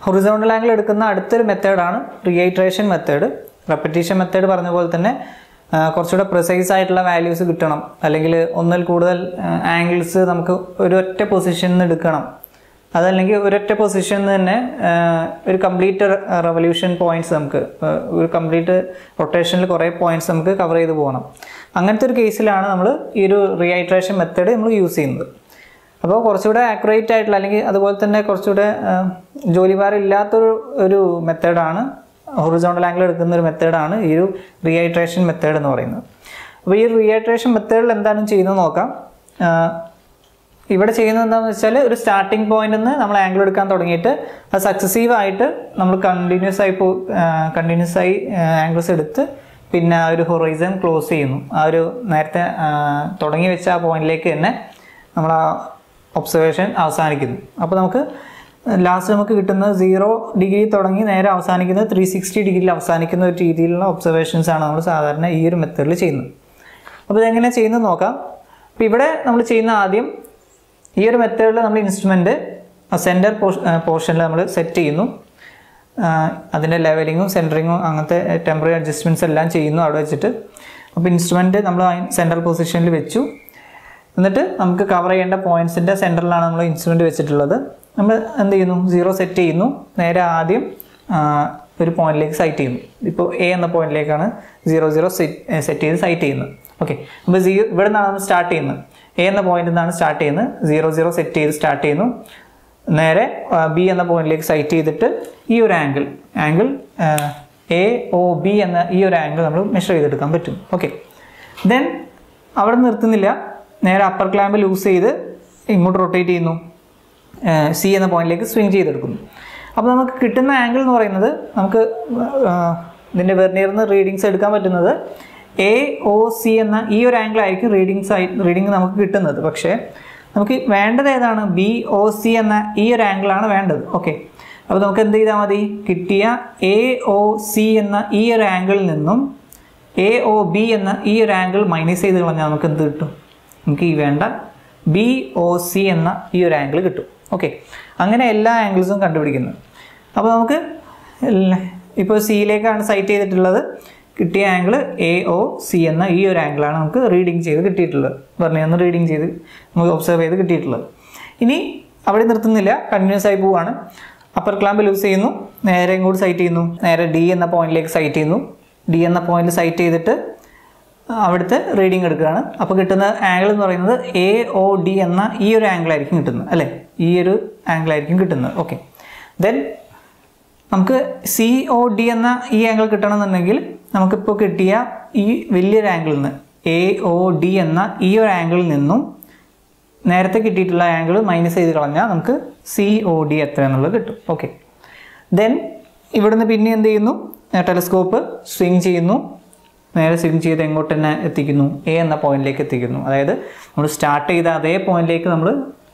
horizontal angle എടുക്കുന്ന അടുത്തൊരു മെത്തേഡാണ് റിയേറ്ററേഷൻ മെത്തേഡ് റെപ്പറ്റീഷൻ മെത്തേഡ് പറഞ്ഞ പോലെ തന്നെ ആ, കുറച്ചുകൂടെ പ്രിസൈസ് ആയിട്ടുള്ള വാല്യൂസ് കിട്ടണം അല്ലെങ്കിൽ ഒന്നിൽ കൂടുതൽ ആംഗിൾസ് നമുക്ക് ഒരൊറ്റ പൊസിഷനിൽ നിന്ന് എടുക്കണം അതല്ലെങ്കിൽ ഒരൊറ്റ പൊസിഷനിൽ നിന്ന് തന്നെ ആ, ഒരു കംപ്ലീറ്റ് റെവല്യൂഷൻ പോയിന്റ്സ് നമുക്ക് ആ, ഒരു കംപ്ലീറ്റ് റൊട്ടേഷനിൽ കുറേ പോയിന്റ്സ് നമുക്ക് കവർ ചെയ്ത് പോകണം അങ്ങനത്തെ ഒരു കേസിലാണ് നമ്മൾ ഈ ഒരു റിയൈട്രേഷൻ മെത്തേഡ് നമ്മൾ യൂസ് ചെയ്യുന്നത് അപ്പോൾ കുറച്ചുകൂടെ ആക്യുറേറ്റ് ആയിട്ടുള്ള അല്ലെങ്കിൽ അതുപോലെ തന്നെ കുറച്ചുകൂടെ ആ, ജോലിഭാരം ഇല്ലാത്തൊരു ഒരു മെത്തേഡാണ് ഹൊറിസോണ്ടൽ ആംഗിൾ എടുക്കുന്ന ഒരു മെത്തേഡാണ് ഈ ഒരു റിയൈട്രേഷൻ മെത്തേഡ് എന്ന് പറയുന്നത് അപ്പോൾ ഈ റിയൈട്രേഷൻ മെത്തേഡിൽ എന്താണ് ചെയ്യുന്നത് നോക്കാം ആ, ഇവിടെ ചെയ്യുന്നത് എന്താണെന്ന് വെച്ചാൽ ഒരു സ്റ്റാർട്ടിംഗ് പോയിന്റിൽ നിന്ന് നമ്മൾ ആംഗിൾ എടുക്കാൻ തുടങ്ങിയിട്ട് അത് സക്സസീവ് ആയിട്ട് നമ്മൾ കണ്ടിന്യൂസ് ആയി പോ കണ്ടിന്യൂസ് ആയി ആംഗിൾസ് എടുത്ത് പിന്നെ ആ ഒരു ഹൊറൈസൺ ക്ലോസ് ചെയ്യുന്നു ആ ഒരു നേരത്തെ ആ, തുടങ്ങി വെച്ച ആ പോയിന്റിലേക്ക് തന്നെ നമ്മൾ ആ ഒബ്സർവേഷൻ അവസാനിക്കുന്നു അപ്പോൾ നമുക്ക് ലാസ്റ്റ് നമുക്ക് കിട്ടുന്നത് സീറോ ഡിഗ്രി തുടങ്ങി നേരെ അവസാനിക്കുന്നത് ത്രീ സിക്സ്റ്റി ഡിഗ്രിയിൽ അവസാനിക്കുന്ന ഒരു രീതിയിലുള്ള ഒബ്സർവേഷൻസ് ആണ് നമ്മൾ സാധാരണ ഈ ഒരു മെത്തേഡിൽ ചെയ്യുന്നത് അപ്പോൾ ഇതെങ്ങനെ ചെയ്യുന്നത് നോക്കാം അപ്പോൾ ഇവിടെ നമ്മൾ ചെയ്യുന്ന ആദ്യം ഈ ഒരു മെത്തേഡിൽ നമ്മൾ ഇൻസ്ട്രുമെൻറ്റ് സെൻറ്റർ പോർഷനിൽ നമ്മൾ സെറ്റ് ചെയ്യുന്നു അതിൻ്റെ ലെവലിങ്ങും സെൻറ്ററിങ്ങും അങ്ങനത്തെ ടെമ്പററി അഡ്ജസ്റ്റ്മെൻറ്റ്സ് എല്ലാം ചെയ്യുന്നു അവിടെ വെച്ചിട്ട് അപ്പോൾ ഇൻസ്ട്രുമെൻറ്റ് നമ്മൾ സെൻട്രൽ പൊസിഷനിൽ വെച്ചു എന്നിട്ട് നമുക്ക് കവർ ചെയ്യേണ്ട പോയിൻറ്റ്സിൻ്റെ സെൻറ്ററിലാണ് നമ്മൾ ഇൻസ്ട്രുമെൻറ്റ് വെച്ചിട്ടുള്ളത് നമ്മൾ എന്ത് ചെയ്യുന്നു സീറോ സെറ്റ് ചെയ്യുന്നു നേരെ ആദ്യം ആ, ഒരു പോയിന്റിലേക്ക് സൈറ്റ് ചെയ്യുന്നു ഇപ്പോൾ എ എന്ന പോയിന്റിലേക്കാണ് സീറോ സീറോ സെറ്റ് സെറ്റ് ചെയ്ത് സൈറ്റ് ചെയ്യുന്നത് ഓക്കെ അപ്പോൾ സീ ഇവിടെ നിന്നാണ് നമ്മൾ സ്റ്റാർട്ട് ചെയ്യുന്നത് എ എന്ന പോയിന്റിൽ നിന്നാണ് സ്റ്റാർട്ട് ചെയ്യുന്നത് സീറോ സീറോ സെറ്റ് ചെയ്ത് സ്റ്റാർട്ട് ചെയ്യുന്നു നേരെ ബി എന്ന പോയിന്റിലേക്ക് സൈറ്റ് ചെയ്തിട്ട് ഈ ഒരു angle angle A O B എന്ന ഈ ഒരു ആംഗിൾ നമ്മൾ മെഷർ ചെയ്തെടുക്കാൻ പറ്റും ഓക്കെ ദെൻ അവിടെ നിർത്തുന്നില്ല നേരെ അപ്പർ ക്ലാമ്പ് ലൂസ് ചെയ്ത് ഇങ്ങോട്ട് റൊട്ടേറ്റ് ചെയ്യുന്നു സി എന്ന പോയിന്റിലേക്ക് സ്വിങ് ചെയ്തെടുക്കുന്നു അപ്പോൾ നമുക്ക് കിട്ടുന്ന ആംഗിൾ എന്ന് പറയുന്നത് നമുക്ക് ആ, ഇതിൻ്റെ വെർണിയറിൽ നിന്ന് റീഡിങ്സ് എടുക്കാൻ പറ്റുന്നത് എ ഒ സി എന്ന ഈ ഒരു ആംഗിൾ ആയിരിക്കും റീഡിങ്സ് ആയി റീഡിങ് നമുക്ക് കിട്ടുന്നത് പക്ഷേ നമുക്ക് വേണ്ടത് ഏതാണ് ബി ഒ സി എന്ന ഈ ഒരു ആംഗിളാണ് വേണ്ടത് ഓക്കെ അപ്പോൾ നമുക്ക് എന്ത് ചെയ്താൽ മതി കിട്ടിയ എ ഒ സി എന്ന ഈ ഒരു ആംഗിളിൽ നിന്നും എ ഒ ബി എന്ന ഈ ഒരു ആംഗിൾ മൈനസ് ചെയ്ത് കളഞ്ഞാൽ നമുക്ക് എന്ത് കിട്ടും നമുക്ക് ഈ വേണ്ട ബി ഒ സി എന്ന ഈ ഒരു ആംഗിൾ കിട്ടും ഓക്കെ അങ്ങനെ എല്ലാ ആംഗിൾസും കണ്ടുപിടിക്കുന്നത് അപ്പോൾ നമുക്ക് ഇപ്പോൾ സിയിലേക്കാണ് സൈറ്റ് ചെയ്തിട്ടുള്ളത് കിട്ടിയ ആംഗിൾ എ ഒ സി എന്ന ഈ ഒരു ആംഗിളാണ് നമുക്ക് റീഡിങ് ചെയ്ത് കിട്ടിയിട്ടുള്ളത് പറഞ്ഞ റീഡിങ് ചെയ്ത് നമുക്ക് ഒബ്സർവ് ചെയ്ത് കിട്ടിയിട്ടുള്ളത് ഇനി അവിടെ നിർത്തുന്നില്ല കണ്ടിന്യൂസ് ആയി പോവാണ് അപ്പർ ക്ലാമ്പ് ലൂസ് ചെയ്യുന്നു നേരെ ഇങ്ങോട്ട് സൈറ്റ് ചെയ്യുന്നു നേരെ ഡി എന്ന പോയിന്റിലേക്ക് സൈറ്റ് ചെയ്യുന്നു ഡി എന്ന പോയിന്റിൽ സൈറ്റ് ചെയ്തിട്ട് അവിടുത്തെ റീഡിങ് എടുക്കുകയാണ് അപ്പോൾ കിട്ടുന്ന ആംഗിൾ എന്ന് പറയുന്നത് എ ഒ ഡി എന്ന ഈ ഒരു ആംഗിൾ ആയിരിക്കും കിട്ടുന്നത് അല്ലേ ഈ ഒരു ആംഗിൾ ആയിരിക്കും കിട്ടുന്നത് ഓക്കെ ദെൻ നമുക്ക് സി ഒ ഡി എന്ന ഈ ആംഗിൾ കിട്ടണമെന്നുണ്ടെങ്കിൽ നമുക്കിപ്പോൾ കിട്ടിയ ഈ വലിയൊരു ആംഗിളിൽ നിന്ന് എ ഒ ഡി എന്ന ഈ ഒരു ആംഗിളിൽ നിന്നും നേരത്തെ കിട്ടിയിട്ടുള്ള ആംഗിൾ മൈനസ് ചെയ്ത് കളഞ്ഞാൽ നമുക്ക് സി ഒ ഡി എത്ര എന്നുള്ളത് കിട്ടും ഓക്കെ ദെൻ ഇവിടുന്ന് പിന്നെ എന്ത് ചെയ്യുന്നു ടെലസ്കോപ്പ് സ്വിങ് ചെയ്യുന്നു നേരെ സ്വിങ് ചെയ്ത് എങ്ങോട്ട് തന്നെ എത്തിക്കുന്നു എ എന്ന പോയിന്റിലേക്ക് എത്തിക്കുന്നു അതായത് നമ്മൾ സ്റ്റാർട്ട് ചെയ്ത അതേ പോയിന്റിലേക്ക് നമ്മൾ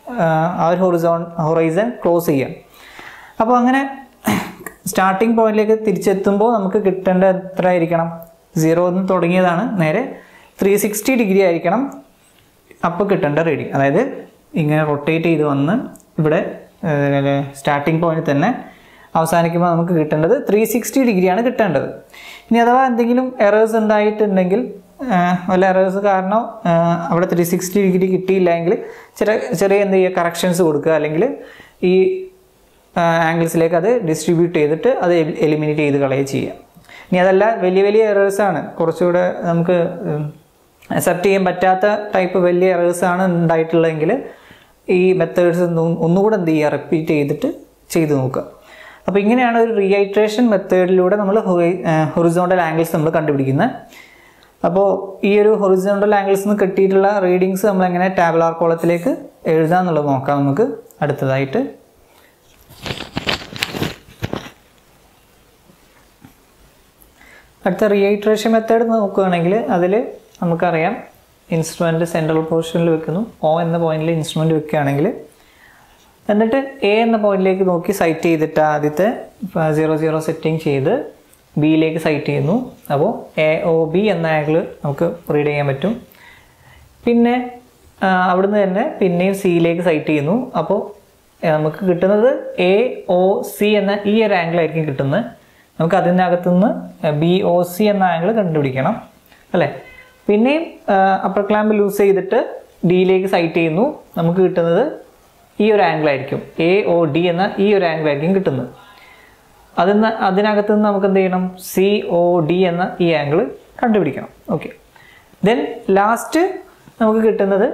ആ ഒരു ഹൊറിസോൺ ഹൊറൈസൺ ക്ലോസ് ചെയ്യാം അപ്പോൾ അങ്ങനെ സ്റ്റാർട്ടിംഗ് പോയിന്റിലേക്ക് തിരിച്ചെത്തുമ്പോൾ നമുക്ക് കിട്ടേണ്ട എത്ര ആയിരിക്കണം സീറോ നിന്ന് തുടങ്ങിയതാണ് നേരെ ത്രീ സിക്സ്റ്റി ഡിഗ്രി ആയിരിക്കണം അപ്പോൾ കിട്ടേണ്ട റീഡിങ് അതായത് ഇങ്ങനെ റൊട്ടേറ്റ് ചെയ്ത് വന്ന് ഇവിടെ സ്റ്റാർട്ടിംഗ് പോയിന്റ് തന്നെ അവസാനിക്കുമ്പോൾ നമുക്ക് കിട്ടേണ്ടത് ത്രീ സിക്സ്റ്റി ഡിഗ്രിയാണ് കിട്ടേണ്ടത് ഇനി അഥവാ എന്തെങ്കിലും എറേഴ്സ് ഉണ്ടായിട്ടുണ്ടെങ്കിൽ ആ, വല്ല എറേഴ്സ് കാരണം ആ, അവിടെ ത്രീ സിക്സ്റ്റി ഡിഗ്രി കിട്ടിയില്ലെങ്കിൽ ചെറിയ ചെറിയ എന്ത് ചെയ്യുക കറക്ഷൻസ് കൊടുക്കുക അല്ലെങ്കിൽ ഈ ആംഗിൾസിലേക്ക് അത് ഡിസ്ട്രിബ്യൂട്ട് ചെയ്തിട്ട് അത് എലിമിനേറ്റ് ചെയ്ത് കളയുക ചെയ്യുക ഇനി അതല്ല വലിയ വലിയ എറേഴ്സാണ് കുറച്ചുകൂടെ നമുക്ക് അക്സെപ്റ്റ് ചെയ്യാൻ പറ്റാത്ത ടൈപ്പ് വലിയ എറേഴ്സാണ് ഉണ്ടായിട്ടുള്ളതെങ്കിൽ ഈ മെത്തേഡ്സ് ഒന്നുകൂടെ എന്ത് ചെയ്യുക റിപ്പീറ്റ് ചെയ്തിട്ട് ചെയ്ത് നോക്കുക അപ്പോൾ ഇങ്ങനെയാണ് ഒരു റീഹൈഡ്രേഷൻ മെത്തേഡിലൂടെ നമ്മൾ ഹൊറിസോണ്ടൽ ആംഗിൾസ് നമ്മൾ കണ്ടുപിടിക്കുന്നത് അപ്പോൾ ഈ ഒരു ഹൊറിസോണ്ടൽ ആംഗിൾസ് നിന്ന് കിട്ടിയിട്ടുള്ള റീഡിങ്സ് നമ്മൾ എങ്ങനെ ടാബിളാർ കോളത്തിലേക്ക് എഴുതാന്നുള്ളത് നോക്കാം നമുക്ക് അടുത്തതായിട്ട് അടുത്ത റീഹൈഡ്രേഷൻ മെത്തേഡ് നോക്കുകയാണെങ്കിൽ അതിൽ നമുക്കറിയാം ഇൻസ്ട്രുമെൻറ്റ് സെൻട്രൽ പൊസിഷനിൽ വെക്കുന്നു ഒ എന്ന പോയിന്റിൽ ഇൻസ്ട്രുമെൻറ്റ് വെക്കുകയാണെങ്കിൽ എന്നിട്ട് എ എന്ന പോയിന്റിലേക്ക് നോക്കി സൈറ്റ് ചെയ്തിട്ട് ആദ്യത്തെ സീറോ സീറോ സെറ്റിംഗ് ചെയ്ത് ബിയിലേക്ക് സൈറ്റ് ചെയ്യുന്നു അപ്പോൾ എ ഒ ബി എന്ന ആംഗിൾ നമുക്ക് റീഡ് ചെയ്യാൻ പറ്റും പിന്നെ ആ, അവിടുന്ന് തന്നെ പിന്നെയും സിയിലേക്ക് സൈറ്റ് ചെയ്യുന്നു അപ്പോൾ ഏ, നമുക്ക് കിട്ടുന്നത് എ ഒ സി എന്ന ഈ ഒരു ആംഗിൾ ആയിരിക്കും കിട്ടുന്നത് നമുക്ക് അതിനകത്തു നിന്ന് ബി ഒ സി എന്ന ആംഗിൾ കണ്ടുപിടിക്കണം അല്ലേ പിന്നെയും അപ്പർ ക്ലാമ്പ് ലൂസ് ചെയ്തിട്ട് ഡിയിലേക്ക് സൈറ്റ് ചെയ്യുന്നു നമുക്ക് കിട്ടുന്നത് ഈ ഒരു ആംഗിൾ ആയിരിക്കും എ ഒ ഡി എന്ന ഈ ഒരു ആംഗിൾ ആയിരിക്കും കിട്ടുന്നത് അതിന് അതിനകത്ത് നിന്ന് നമുക്ക് എന്ത് ചെയ്യണം സി ഒ ഡി എന്ന ഈ ആംഗിൾ കണ്ടുപിടിക്കണം ഓക്കെ ദെൻ ലാസ്റ്റ് നമുക്ക് കിട്ടുന്നത്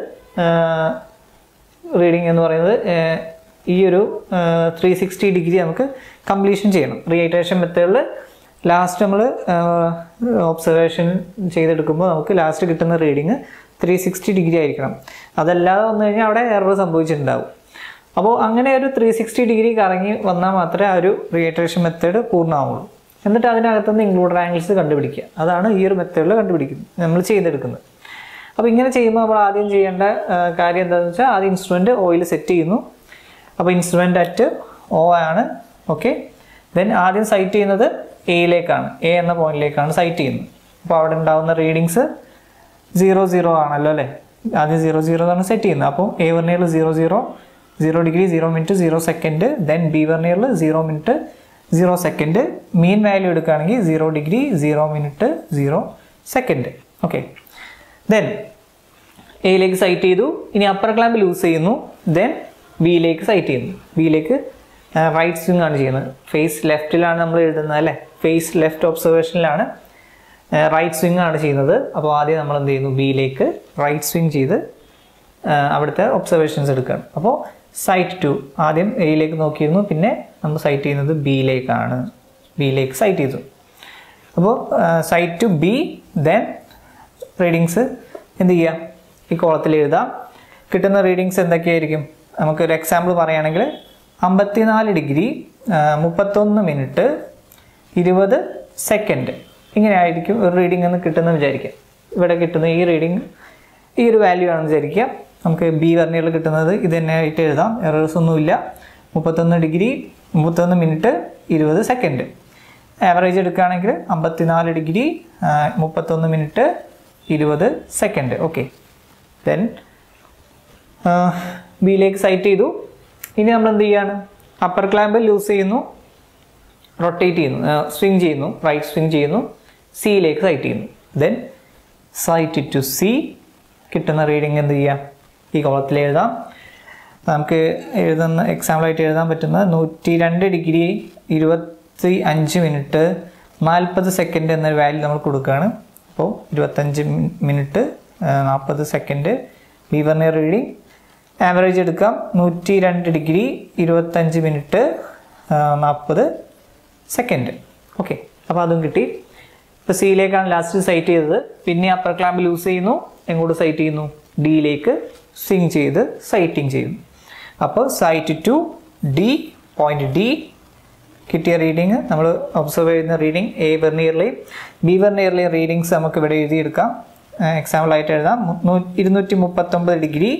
റീഡിങ് എന്ന് പറയുന്നത് ആഹ്, ഈ ഒരു ത്രീ സിക്സ്റ്റി ഡിഗ്രി നമുക്ക് കംപ്ലീഷൻ ചെയ്യണം റീഐട്രേഷൻ മെത്തേഡിൽ ലാസ്റ്റ് നമ്മൾ ഒബ്സർവേഷൻ ചെയ്തെടുക്കുമ്പോൾ നമുക്ക് ലാസ്റ്റ് കിട്ടുന്ന റീഡിങ് ത്രീ സിക്സ്റ്റി ഡിഗ്രി ആയിരിക്കണം അതല്ലാതെ വന്നു കഴിഞ്ഞാൽ അവിടെ എറർ സംഭവിച്ചിട്ടുണ്ടാവും അപ്പോൾ അങ്ങനെ ഒരു ത്രീ സിക്സ്റ്റി ഡിഗ്രി കറങ്ങി വന്നാൽ മാത്രമേ ആ ഒരു റിയേട്രേഷൻ മെത്തേഡ് പൂർണ്ണമാവുള്ളൂ എന്നിട്ട് അതിനകത്തുനിന്ന് ഇൻക്ലൂഡർ ആംഗിൾസ് കണ്ടുപിടിക്കുക അതാണ് ഈ ഒരു മെത്തേഡിൽ കണ്ടുപിടിക്കുന്നത് നമ്മൾ ചെയ്തെടുക്കുന്നത് അപ്പോൾ ഇങ്ങനെ ചെയ്യുമ്പോൾ നമ്മൾ ആദ്യം ചെയ്യേണ്ട ആ, കാര്യം എന്താണെന്ന് വെച്ചാൽ ആദ്യം ഇൻസ്ട്രുമെൻറ്റ് ഓയിൽ സെറ്റ് ചെയ്യുന്നു അപ്പോൾ ഇൻസ്ട്രുമെൻ്റ് അറ്റ് ഒ ആണ് ഓക്കെ ദെൻ ആദ്യം സൈറ്റ് ചെയ്യുന്നത് എയിലേക്കാണ് എ എന്ന പോയിന്റിലേക്കാണ് സൈറ്റ് ചെയ്യുന്നത് അപ്പോൾ അവിടെ ഉണ്ടാകുന്ന റീഡിങ്സ് സീറോ സീറോ ആണല്ലോ അല്ലേ ആദ്യം സീറോ സീറോ ആണ് സെറ്റ് ചെയ്യുന്നത് അപ്പോൾ എ വെർണിയറിൽ zero zero zero degree zero minute zero second then B വെർണിയറിൽ zero minute zero second mean value എടുക്കുകയാണെങ്കിൽ zero degree zero minute zero second okay then എയിലേക്ക് സൈറ്റ് ചെയ്തു ഇനി അപ്പർ ക്ലാമ്പ് ലൂസ് ചെയ്യുന്നു ദെൻ ബിയിലേക്ക് സൈറ്റ് ചെയ്യുന്നു ബിയിലേക്ക് റൈറ്റ് സ്വിങ് ആണ് ചെയ്യുന്നത് ഫേസ് ലെഫ്റ്റിലാണ് നമ്മൾ എഴുതുന്നത് അല്ലേ ഫേസ് ലെഫ്റ്റ് ഒബ്സർവേഷനിലാണ് റൈറ്റ് സ്വിങ് ആണ് ചെയ്യുന്നത് അപ്പോൾ ആദ്യം നമ്മൾ എന്ത് ചെയ്യുന്നു ബിയിലേക്ക് റൈറ്റ് സ്വിങ് ചെയ്ത് ആ, അവിടുത്തെ ഒബ്സർവേഷൻസ് എടുക്കുകയാണ് അപ്പോൾ സൈറ്റ് ടു ആദ്യം എയിലേക്ക് നോക്കിയിരുന്നു പിന്നെ നമ്മൾ സൈറ്റ് ചെയ്യുന്നത് ബിയിലേക്കാണ് ബിയിലേക്ക് സൈറ്റ് ചെയ്തു അപ്പോൾ sight to B then readings എന്ത് ചെയ്യാം ഈ കോളത്തിൽ എഴുതാം കിട്ടുന്ന റീഡിങ്സ് എന്തൊക്കെയായിരിക്കും നമുക്കൊരു എക്സാമ്പിൾ പറയുകയാണെങ്കിൽ അമ്പത്തിനാല് ഡിഗ്രി മുപ്പത്തൊന്ന് മിനിറ്റ് ഇരുപത് സെക്കൻഡ് ഇങ്ങനെ ആയിരിക്കും ഒരു റീഡിംഗ് എന്ന് കിട്ടുന്നത് വിചാരിക്കാം ഇവിടെ കിട്ടുന്ന ഈ റീഡിംഗ് ഈ ഒരു വാല്യൂ ആണെന്ന് വിചാരിക്കുക നമുക്ക് ബി വർണിയറിൽ കിട്ടുന്നത് ഇത് തന്നെ ആയിട്ട് എഴുതാം എറേഴ്സ് ഒന്നുമില്ല മുപ്പത്തൊന്ന് ഡിഗ്രി മുപ്പത്തൊന്ന് മിനിറ്റ് ഇരുപത് സെക്കൻഡ് ആവറേജ് എടുക്കുകയാണെങ്കിൽ അമ്പത്തിനാല് ഡിഗ്രി മുപ്പത്തൊന്ന് മിനിറ്റ് ഇരുപത് സെക്കൻഡ് ഓക്കെ ദെൻ ബിയിലേക്ക് സൈറ്റ് ചെയ്തു ഇനി നമ്മൾ എന്ത് ചെയ്യാണ് അപ്പർ ക്ലാമ്പ് ലൂസ് ചെയ്യുന്നു റൊട്ടേറ്റ് ചെയ്യുന്നു സ്വിങ് ചെയ്യുന്നു റൈറ്റ് സ്വിങ് ചെയ്യുന്നു സിയിലേക്ക് സൈറ്റ് ചെയ്യുന്നു ദെൻ സൈറ്റ് ടു സി കിട്ടുന്ന റീഡിങ് എന്ത് ചെയ്യാം ഈ കോളത്തിൽ എഴുതാം നമുക്ക് എഴുതുന്ന എക്സാമ്പിളായിട്ട് എഴുതാൻ പറ്റുന്നത് നൂറ്റി രണ്ട് ഡിഗ്രി ഇരുപത്തി അഞ്ച് മിനിറ്റ് നാൽപ്പത് സെക്കൻഡ് എന്ന വാല്യൂ നമ്മൾ കൊടുക്കുകയാണ് അപ്പോൾ ഇരുപത്തഞ്ച് മിനിറ്റ് നാൽപ്പത് സെക്കൻഡ് ബീവർണിയർ റീഡിങ് ആവറേജ് എടുക്കാം നൂറ്റി രണ്ട് ഡിഗ്രി ഇരുപത്തഞ്ച് മിനിറ്റ് നാൽപ്പത് സെക്കൻഡ് ഓക്കെ അപ്പോൾ അതും കിട്ടി ഇപ്പോൾ സിയിലേക്കാണ് ലാസ്റ്റ് സൈറ്റ് ചെയ്തത് പിന്നെ അപ്പർ ക്ലാമ്പ് ലൂസ് ചെയ്യുന്നു എങ്ങോട്ട് സൈറ്റ് ചെയ്യുന്നു ഡിയിലേക്ക് സ്വിങ് ചെയ്ത് സൈറ്റിംഗ് ചെയ്യുന്നു അപ്പോൾ sight to D point D കിട്ടിയ റീഡിങ് നമ്മൾ ഒബ്സർവ് ചെയ്യുന്ന റീഡിങ് എ വെർണിയറിലെയും ബി വെർണിയറിലെയും റീഡിങ്സ് നമുക്ക് ഇവിടെ എഴുതിയെടുക്കാം എക്സാമ്പിൾ ആയിട്ട് എഴുതാം നൂ- ഇരുന്നൂറ്റി മുപ്പത്തൊമ്പത് ഡിഗ്രി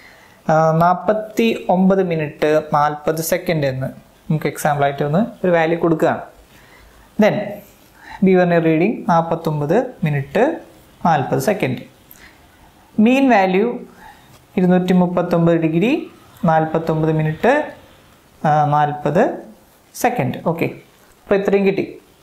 നാൽപ്പത്തി ഒമ്പത് മിനിറ്റ് നാൽപ്പത് സെക്കൻഡ് എന്ന് നമുക്ക് എക്സാമ്പിൾ ആയിട്ട് ഒന്ന് ഒരു വാല്യൂ കൊടുക്കുകയാണ് ദെൻ ബി വെർണിയർ റീഡിങ് നാൽപ്പത്തൊമ്പത് മിനിറ്റ് നാൽപ്പത് സെക്കൻഡ് മീൻ വാല്യൂ ഇരുന്നൂറ്റി മുപ്പത്തൊമ്പത് ഡിഗ്രി നാൽപ്പത്തൊമ്പത് മിനിറ്റ് നാൽപ്പത് സെക്കൻഡ് ഓക്കെ അപ്പോൾ ഇത്രയും കിട്ടി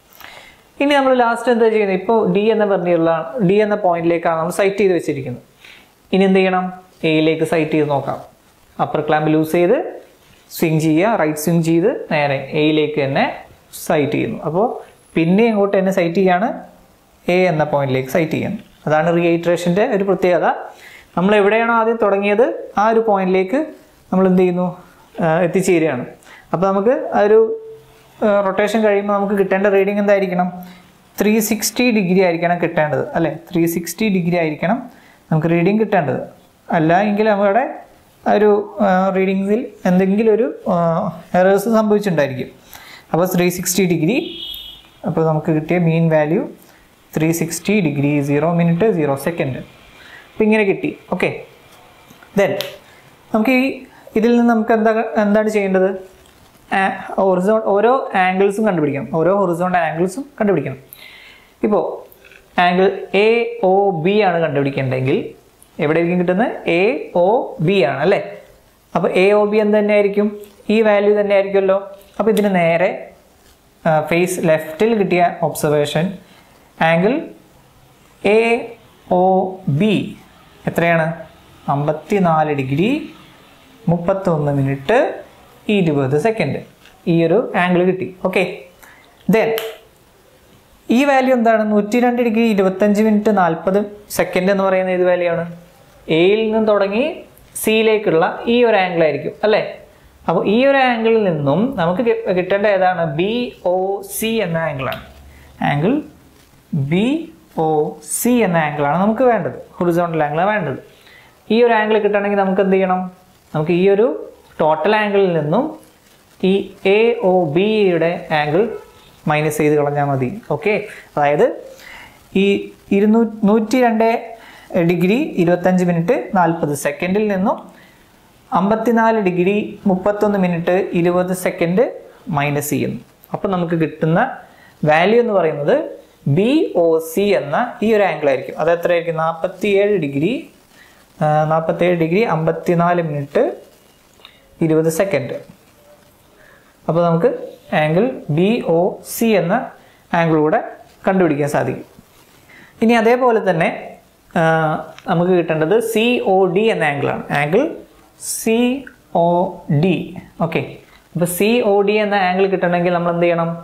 ഇനി നമ്മൾ ലാസ്റ്റ് എന്താ ചെയ്യുന്നത് ഇപ്പോൾ ഡി എന്ന വെർണിയറിലാണ് ഡി എന്ന പോയിന്റിലേക്കാണ് നമ്മൾ സൈറ്റ് ചെയ്ത് വെച്ചിരിക്കുന്നത് ഇനി എന്ത് ചെയ്യണം എയിലേക്ക് സൈറ്റ് ചെയ്ത് നോക്കാം അപ്പർ ക്ലാമ്പ് ലൂസ് ചെയ്ത് സ്വിങ് ചെയ്യുക റൈറ്റ് സ്വിങ് ചെയ്ത് നേരെ എയിലേക്ക് തന്നെ സൈറ്റ് ചെയ്യുന്നു അപ്പോൾ പിന്നെ ഇങ്ങോട്ട് തന്നെ സൈറ്റ് ചെയ്യാണ് എ എന്ന പോയിന്റിലേക്ക് സൈറ്റ് ചെയ്യണം അതാണ് റീഐട്രേഷൻ്റെ ഒരു പ്രത്യേകത നമ്മൾ എവിടെയാണോ ആദ്യം തുടങ്ങിയത് ആ ഒരു പോയിന്റിലേക്ക് നമ്മൾ എന്ത് ചെയ്യുന്നു ആ, എത്തിച്ചേരുകയാണ് അപ്പോൾ നമുക്ക് ആ ഒരു റൊട്ടേഷൻ കഴിയുമ്പോൾ നമുക്ക് കിട്ടേണ്ട റീഡിംഗ് എന്തായിരിക്കണം ത്രീ സിക്സ്റ്റി ഡിഗ്രി ആയിരിക്കണം കിട്ടേണ്ടത് അല്ലേ ത്രീ സിക്സ്റ്റി ഡിഗ്രി ആയിരിക്കണം നമുക്ക് റീഡിംഗ് കിട്ടേണ്ടത് അല്ല എങ്കിൽ നമ്മുടെ ആ ഒരു റീഡിങ്സിൽ എന്തെങ്കിലും ഒരു എറേഴ്സ് സംഭവിച്ചിട്ടുണ്ടായിരിക്കും അപ്പോൾ ത്രീ സിക്സ്റ്റി ഡിഗ്രി അപ്പോൾ നമുക്ക് കിട്ടിയ mean value three sixty degree zero minute zero second അപ്പോൾ ഇങ്ങനെ കിട്ടി ഓക്കെ ദെൻ നമുക്ക് ഈ ഇതിൽ നിന്ന് നമുക്ക് എന്താ എന്താണ് ചെയ്യേണ്ടത് ഹൊറിസോൺ ഓരോ ആംഗിൾസും കണ്ടുപിടിക്കണം ഓരോ ഹൊറിസോൺ ആംഗിൾസും കണ്ടുപിടിക്കണം ഇപ്പോൾ ആംഗിൾ എ ഒ ബി ആണ് കണ്ടുപിടിക്കേണ്ടതെങ്കിൽ എവിടെയായിരിക്കും കിട്ടുന്നത് എ ഒ ബി ആണ് അല്ലേ അപ്പോൾ എ ഒ ബി എന്ത് തന്നെയായിരിക്കും ഈ വാല്യൂ തന്നെ ആയിരിക്കുമല്ലോ അപ്പോൾ ഇതിന് നേരെ ഫേസ് ലെഫ്റ്റിൽ കിട്ടിയ observation angle A O B എത്രയാണ് അമ്പത്തി നാല് ഡിഗ്രി മുപ്പത്തൊന്ന് മിനിറ്റ് ഇരുപത് സെക്കൻഡ് ഈ ഒരു ആംഗിൾ കിട്ടി ഓക്കെ ദെൻ ഈ വാല്യൂ എന്താണ് നൂറ്റി രണ്ട് ഡിഗ്രി ഇരുപത്തഞ്ച് മിനിറ്റ് നാൽപ്പത് സെക്കൻഡ് എന്ന് പറയുന്ന ഏത് വാല്യൂ ആണ് എയിൽ നിന്ന് തുടങ്ങി സിയിലേക്കുള്ള ഈ ഒരു ആംഗിൾ ആയിരിക്കും അല്ലേ അപ്പോൾ ഈ ഒരു ആംഗിളിൽ നിന്നും നമുക്ക് കി- കിട്ടേണ്ട ഏതാണ് ബി ഒ സി എന്ന ആംഗിളാണ് ആംഗിൾ ബി ഒ സി എന്ന ആംഗിളാണ് നമുക്ക് വേണ്ടത് ഹൊറിസോണ്ടൽ ആംഗിളാണ് വേണ്ടത് ഈ ഒരു ആംഗിൾ കിട്ടണമെങ്കിൽ നമുക്ക് എന്ത് ചെയ്യണം നമുക്ക് ഈ ഒരു ടോട്ടൽ ആംഗിളിൽ നിന്നും ഈ എ ഒ ബിയുടെ ആംഗിൾ മൈനസ് ചെയ്ത് കളഞ്ഞാൽ മതി ഓക്കെ അതായത് ഈ ഇരുന്നൂ നൂറ്റി രണ്ട് ഡിഗ്രി ഇരുപത്തഞ്ച് മിനിറ്റ് നാൽപ്പത് സെക്കൻഡിൽ നിന്നും അമ്പത്തിനാല് ഡിഗ്രി മുപ്പത്തൊന്ന് മിനിറ്റ് ഇരുപത് സെക്കൻഡ് മൈനസ് ചെയ്യുന്നു അപ്പോൾ നമുക്ക് കിട്ടുന്ന വാല്യൂ എന്ന് പറയുന്നത് ബി ഒ സി എന്ന ഈ ഒരു ആംഗിൾ ആയിരിക്കും അത് എത്രയായിരിക്കും നാൽപ്പത്തിയേഴ് ഡിഗ്രി നാൽപ്പത്തേഴ് ഡിഗ്രി അമ്പത്തിനാല് മിനിറ്റ് ഇരുപത് സെക്കൻഡ് അപ്പോൾ നമുക്ക് ആംഗിൾ ബി ഒ സി എന്ന ആംഗിൾ കൂടെ കണ്ടുപിടിക്കാൻ സാധിക്കും ഇനി അതേപോലെ തന്നെ ആ, നമുക്ക് കിട്ടേണ്ടത് സി ഒ ഡി എന്ന ആംഗിളാണ് angle C O D okay അപ്പോൾ സി ഒ ഡി എന്ന ആംഗിൾ കിട്ടണമെങ്കിൽ നമ്മൾ എന്ത് ചെയ്യണം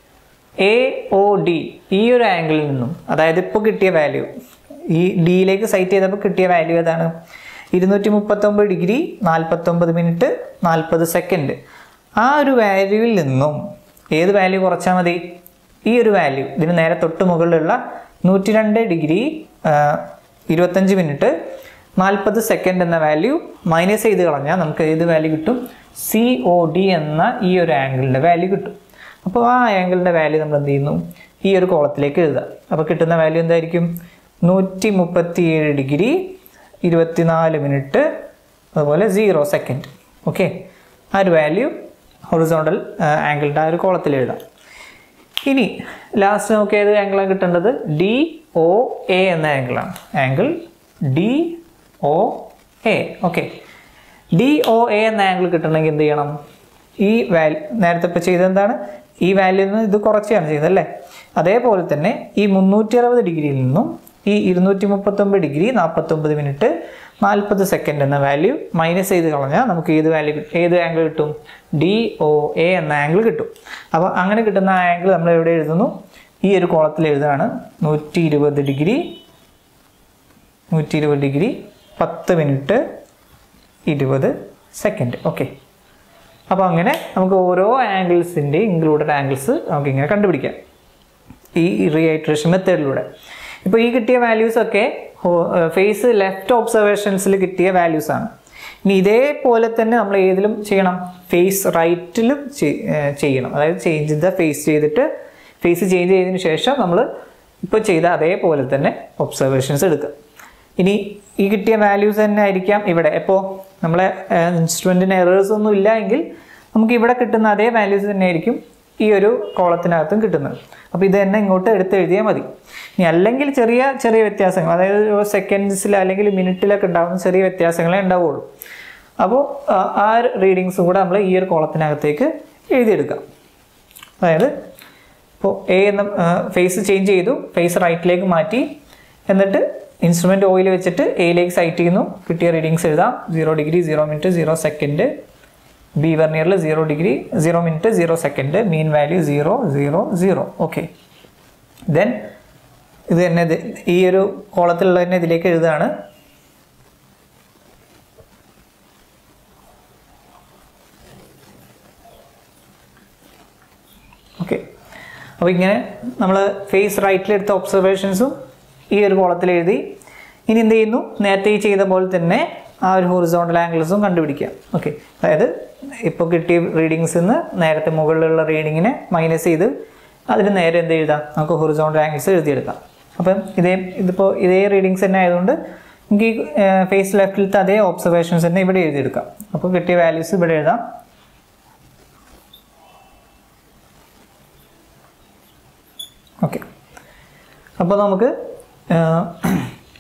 എ ഒ ഡി ഈ ഒരു ആംഗിളിൽ നിന്നും അതായത് ഇപ്പോൾ കിട്ടിയ വാല്യൂ ഈ ഡിയിലേക്ക് സൈറ്റ് ചെയ്തപ്പോൾ കിട്ടിയ വാല്യൂ ഏതാണ് ഇരുന്നൂറ്റി മുപ്പത്തൊമ്പത് ഡിഗ്രി നാൽപ്പത്തൊമ്പത് മിനിറ്റ് നാൽപ്പത് സെക്കൻഡ് ആ ഒരു വാല്യൂവിൽ നിന്നും ഏത് വാല്യൂ കുറച്ചാൽ മതി ഈ ഒരു വാല്യൂ ഇതിന് നേരെ തൊട്ട് മുകളിലുള്ള നൂറ്റി രണ്ട് ഡിഗ്രി ഇരുപത്തഞ്ച് മിനിറ്റ് നാൽപ്പത് സെക്കൻഡ് എന്ന വാല്യൂ മൈനസ് ചെയ്ത് കളഞ്ഞാൽ നമുക്ക് ഏത് വാല്യൂ കിട്ടും സി ഒ ഡി എന്ന ഈ ഒരു ആംഗിളിൻ്റെ വാല്യൂ കിട്ടും അപ്പോൾ ആ ആംഗിളിൻ്റെ വാല്യൂ നമ്മൾ എന്ത് ചെയ്യുന്നു ഈ ഒരു കോളത്തിലേക്ക് എഴുതുക അപ്പോൾ കിട്ടുന്ന വാല്യൂ എന്തായിരിക്കും നൂറ്റി മുപ്പത്തി ഏഴ് ഡിഗ്രി ഇരുപത്തിനാല് മിനിറ്റ് അതുപോലെ സീറോ സെക്കൻഡ് ഓക്കെ ആ ഒരു വാല്യൂ ഹൊറിസോണ്ടൽ ആംഗിളിൻ്റെ ആ ഒരു കോളത്തിൽ എഴുതാം ഇനി ലാസ്റ്റ് നമുക്ക് ഏത് ആംഗിളാണ് കിട്ടേണ്ടത് ഡി ഒ എ എന്ന ആംഗിളാണ് angle D O A okay D O A എന്ന ആംഗിൾ കിട്ടണമെങ്കിൽ എന്ത് ചെയ്യണം ഈ വാല്യൂ നേരത്തെ ഇപ്പോൾ ചെയ്തത് എന്താണ് ഈ വാല്യൂയിൽ നിന്ന് ഇത് കുറച്ചാണ് ചെയ്തത് അല്ലേ അതേപോലെ തന്നെ ഈ മുന്നൂറ്റി അറുപത് ഡിഗ്രിയിൽ നിന്നും ഈ ഇരുന്നൂറ്റി മുപ്പത്തൊമ്പത് ഡിഗ്രി നാൽപ്പത്തൊമ്പത് മിനിറ്റ് നാൽപ്പത് സെക്കൻഡ് എന്ന വാല്യൂ മൈനസ് ചെയ്ത് കളഞ്ഞാൽ നമുക്ക് ഏത് വാല്യൂ ഏത് ആംഗിൾ കിട്ടും ഡി ഒ എ എന്ന ആംഗിൾ കിട്ടും അപ്പോൾ അങ്ങനെ കിട്ടുന്ന ആ ആംഗിൾ നമ്മൾ എവിടെ എഴുതുന്നു ഈ ഒരു കോളത്തിൽ എഴുതുകയാണ് നൂറ്റി ഇരുപത് ഡിഗ്രി നൂറ്റി ഇരുപത് ഡിഗ്രി പത്ത് മിനിറ്റ് ഇരുപത് സെക്കൻഡ് ഓക്കെ അപ്പോൾ അങ്ങനെ നമുക്ക് ഓരോ ആംഗിൾസിൻ്റെ ഇൻക്ലൂഡഡ് ആംഗിൾസ് നമുക്ക് ഇങ്ങനെ കണ്ടുപിടിക്കാം ഈ റീഹൈഡ്രേഷൻ മെത്തേഡിലൂടെ ഇപ്പോൾ ഈ കിട്ടിയ വാല്യൂസ് ഒക്കെ ഫേസ് ലെഫ്റ്റ് ഒബ്സർവേഷൻസിൽ കിട്ടിയ വാല്യൂസ് ആണ് ഇനി ഇതേപോലെ തന്നെ നമ്മൾ ഏതിലും ചെയ്യണം ഫേസ് റൈറ്റിലും ചെയ്യണം അതായത് ചേഞ്ച് ദ ഫേസ് ചെയ്തിട്ട് ഫേസ് ചേഞ്ച് ചെയ്തതിന് ശേഷം നമ്മൾ ഇപ്പോൾ ചെയ്ത അതേപോലെ തന്നെ ഒബ്സർവേഷൻസ് എടുക്കുക ഇനി ഈ കിട്ടിയ വാല്യൂസ് തന്നെ ആയിരിക്കാം ഇവിടെ ഇപ്പോൾ നമ്മളെ ഇൻസ്ട്രുമെൻറ്റിന് എറേഴ്സ് ഒന്നും ഇല്ല എങ്കിൽ നമുക്ക് ഇവിടെ കിട്ടുന്ന അതേ വാല്യൂസ് തന്നെ ആയിരിക്കും ഈ ഒരു കോളത്തിനകത്തും കിട്ടുന്നത് അപ്പോൾ ഇത് തന്നെ ഇങ്ങോട്ട് എടുത്ത് എഴുതിയാൽ മതി ഇനി അല്ലെങ്കിൽ ചെറിയ ചെറിയ വ്യത്യാസങ്ങൾ അതായത് സെക്കൻഡ്സിൽ അല്ലെങ്കിൽ മിനിറ്റിലൊക്കെ ഉണ്ടാകുന്ന ചെറിയ വ്യത്യാസങ്ങളെ ഉണ്ടാവുള്ളൂ അപ്പോൾ ആ- ആ റീഡിങ്സും കൂടെ നമ്മൾ ഈ ഒരു കോളത്തിനകത്തേക്ക് എഴുതിയെടുക്കാം അതായത് ഇപ്പോൾ എ എന്ന ഫേസ് ചേഞ്ച് ചെയ്തു ഫേസ് റൈറ്റിലേക്ക് മാറ്റി എന്നിട്ട് ഇൻസ്ട്രുമെൻ്റ് ഓയിൽ വെച്ചിട്ട് എയിലേക്ക് സൈറ്റ് ചെയ്യുന്നു കിട്ടിയ റീഡിങ്സ് എഴുതാം zero degree zero minute zero second B വെർണിയറിൽ zero degree zero minute zero second mean value zero zero zero okay then ഇത് തന്നെ ഇത് ഈ ഒരു കോളത്തിലുള്ള തന്നെ ഇതിലേക്ക് എഴുതുകയാണ് ഓക്കെ അപ്പോൾ ഇങ്ങനെ നമ്മൾ ഫേസ് റൈറ്റിലെടുത്ത ഒബ്സർവേഷൻസും ഈ ഒരു കോളത്തിൽ എഴുതി ഇനി എന്ത് ചെയ്യുന്നു നേരത്തെ ഈ ചെയ്ത പോലെ തന്നെ ആ ഒരു ഹോറിസോണ്ടൽ ആംഗിൾസും കണ്ടുപിടിക്കുക ഓക്കെ അതായത് ഇപ്പോൾ കിട്ടിയ റീഡിങ്സിൽ നിന്ന് നേരത്തെ മുകളിലുള്ള റീഡിങ്ങിനെ മൈനസ് ചെയ്ത് അതിന് നേരെ എന്ത് എഴുതാം നമുക്ക് ഹൊറിസോണ്ടൽ ആംഗിൾസ് എഴുതിയെടുക്കാം അപ്പം ഇതേ ഇതിപ്പോൾ ഇതേ റീഡിങ്സ് തന്നെ ആയതുകൊണ്ട് നമുക്ക് ഈ ഫേസ് ലെഫ്റ്റിലത്തെ അതേ ഒബ്സർവേഷൻസ് തന്നെ ഇവിടെ എഴുതിയെടുക്കാം അപ്പോൾ കിട്ടിയ വാല്യൂസ് ഇവിടെ എഴുതാം ഓക്കെ അപ്പോൾ നമുക്ക്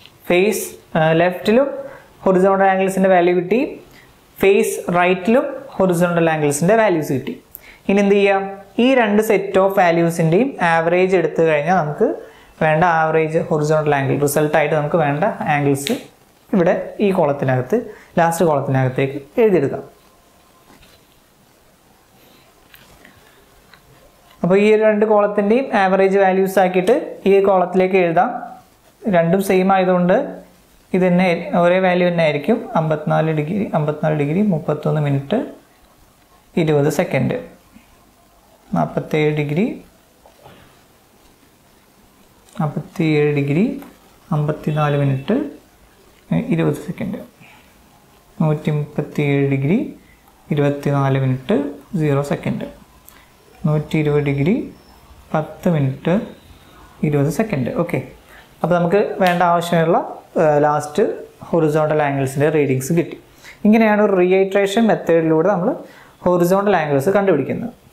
ഫേസ് ലെഫ്റ്റിലും ഹൊറിസോണ്ടൽ ആംഗിൾസിൻ്റെ വാല്യൂ കിട്ടി ഫേസ് റൈറ്റിലും ഹൊറിസോണ്ടൽ ആംഗിൾസിൻ്റെ വാല്യൂസ് കിട്ടി ഇനി എന്ത് ചെയ്യാം ഈ രണ്ട് സെറ്റ് ഓഫ് വാല്യൂസിൻ്റെയും ആവറേജ് എടുത്തു കഴിഞ്ഞാൽ നമുക്ക് വേണ്ട ആവറേജ് ഹൊറിസോണ്ടൽ ആംഗിൾ റിസൾട്ടായിട്ട് നമുക്ക് വേണ്ട ആംഗിൾസ് ഇവിടെ ഈ കോളത്തിനകത്ത് ലാസ്റ്റ് കോളത്തിനകത്തേക്ക് എഴുതിയെടുക്കാം അപ്പോൾ ഈ രണ്ട് കോളത്തിൻ്റെയും ആവറേജ് വാല്യൂസ് ആക്കിയിട്ട് ഈ കോളത്തിലേക്ക് എഴുതാം രണ്ടും സെയിം ആയതുകൊണ്ട് ഇത് തന്നെ ഒരേ വാല്യൂ തന്നെ ആയിരിക്കും അമ്പത്തിനാല് ഡിഗ്രി അമ്പത്തിനാല് ഡിഗ്രി മുപ്പത്തൊന്ന് മിനിറ്റ് ഇരുപത് സെക്കൻഡ് നാൽപ്പത്തേഴ് ഡിഗ്രി നാൽപ്പത്തിയേഴ് ഡിഗ്രി അമ്പത്തിനാല് മിനിറ്റ് ഇരുപത് സെക്കൻഡ് നൂറ്റി മുപ്പത്തിയേഴ് ഡിഗ്രി ഇരുപത്തിനാല് മിനിറ്റ് സീറോ സെക്കൻഡ് നൂറ്റി ഇരുപത് ഡിഗ്രി പത്ത് മിനിറ്റ് ഇരുപത് സെക്കൻഡ് ഓക്കെ അപ്പോൾ നമുക്ക് വേണ്ട ആവശ്യമുള്ള ലാസ്റ്റ് ഹൊറിസോണ്ടൽ ആംഗിൾസിൻ്റെ റീഡിങ്സ് കിട്ടി ഇങ്ങനെയാണ് ഒരു റീഐട്രേഷൻ മെത്തേഡിലൂടെ നമ്മൾ ഹൊറിസോണ്ടൽ ആംഗിൾസ് കണ്ടുപിടിക്കുന്നത്